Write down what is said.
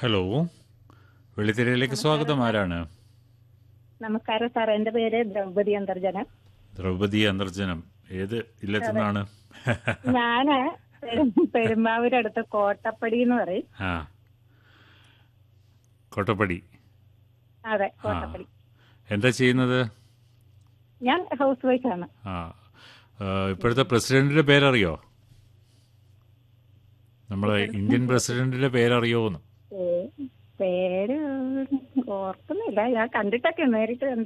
hello വെള്ളിത്തിരയിലേക്ക് സ്വാഗതം ആരാണ് നമസ്കാരം സാർ എന്റെ പേര് ദ്രൗപതി അന്തർജനം ദ്രൗപദി അന്തർജനം ഏത് ഇല്ലത്തുനിന്നാണ് ഞാന് പെരും- പെരുമ്പാവൂരടുത്ത് കോട്ടപ്പടി എന്ന് പറയും ആ കോട്ടപ്പടി അതെ ആ കോട്ടപ്പടി എന്താ ചെയ്യുന്നത് ഞാൻ ഹൗസ് വൈഫാണ് ആ ആ, ഇപ്പോഴത്തെ പ്രസിഡന്റിന്റെ പേരറിയോ നമ്മളെ ഇന്ത്യൻ പ്രസിഡന്റിന്റെ പേരറിയോന്ന് പേ- പേര് ഓർക്കുന്നില്ല ഞാൻ കണ്ടിട്ടൊക്കെ നേരിട്ട് കണ്ടിട്ടുണ്ട്